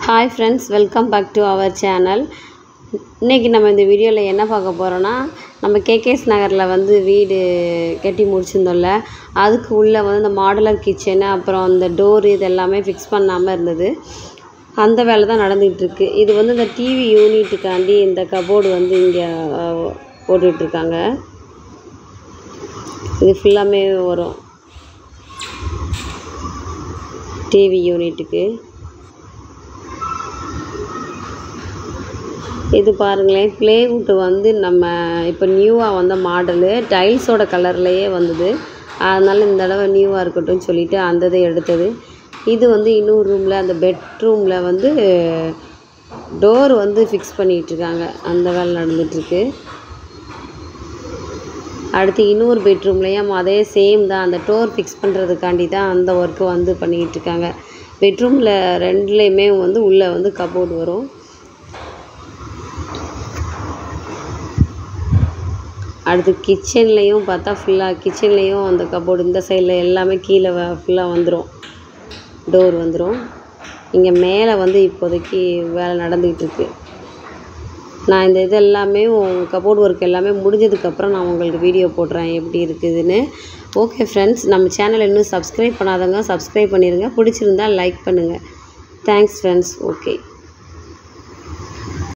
hi friends welcome back to our channel இன்றைக்கி நம்ம இந்த வீடியோவில் என்ன பார்க்க போகிறோன்னா நம்ம கேகேஎஸ் நகரில் வந்து வீடு கட்டி முடிச்சிருந்தோம்ல அதுக்கு உள்ளே வந்து இந்த மாடுலர் கிச்சனு அப்புறம் அந்த டோர் இது எல்லாமே ஃபிக்ஸ் பண்ணாமல் இருந்தது அந்த வேலை தான் நடந்துகிட்டு இருக்கு இது வந்து இந்த டிவி யூனிட்டுக்காண்டி இந்த கபோர்டு வந்து இங்கே போட்டுட்ருக்காங்க இது ஃபுல்லாமே வரும் டிவி யூனிட்டுக்கு இது பாருங்களேன் ப்ளேவுட்டு வந்து நம்ம இப்போ நியூவாக வந்த மாடலு டைல்ஸோட கலர்லேயே வந்தது அதனால் இந்த தடவை நியூவாக இருக்கட்டும்னு சொல்லிட்டு அந்த இதை எடுத்தது இது வந்து இன்னொரு ரூமில் அந்த பெட்ரூமில் வந்து டோர் வந்து ஃபிக்ஸ் பண்ணிகிட்ருக்காங்க அந்த வேலை நடந்துகிட்ருக்கு அடுத்து இன்னொரு பெட்ரூம்லேயும் அதே சேம் தான் அந்த டோர் ஃபிக்ஸ் பண்ணுறதுக்காண்டி தான் அந்த ஒர்க்கு வந்து பண்ணிக்கிட்டு இருக்காங்க பெட்ரூமில் ரெண்டுலேயுமே வந்து உள்ளே வந்து கபோர்டு வரும் அடுத்து கிச்சன்லேயும் பார்த்தா ஃபுல்லாக கிச்சன்லேயும் அந்த கபோர்டு இந்த சைடில் எல்லாமே கீழே ஃபுல்லாக வந்துடும் டோர் வந்துடும் இங்கே மேலே வந்து இப்போதைக்கு வேலை நடந்துக்கிட்டு இருக்கு நான் இந்த இது எல்லாமே கபோர்டு ஒர்க் எல்லாமே முடிஞ்சதுக்கப்புறம் நான் உங்களுக்கு வீடியோ போடுறேன் எப்படி இருக்குதுன்னு ஓகே ஃப்ரெண்ட்ஸ் நம்ம சேனலை இன்னும் சப்ஸ்கிரைப் பண்ணாதவங்க சப்ஸ்கிரைப் பண்ணிடுங்க பிடிச்சிருந்தா லைக் பண்ணுங்கள் தேங்க்ஸ் ஃப்ரெண்ட்ஸ் ஓகே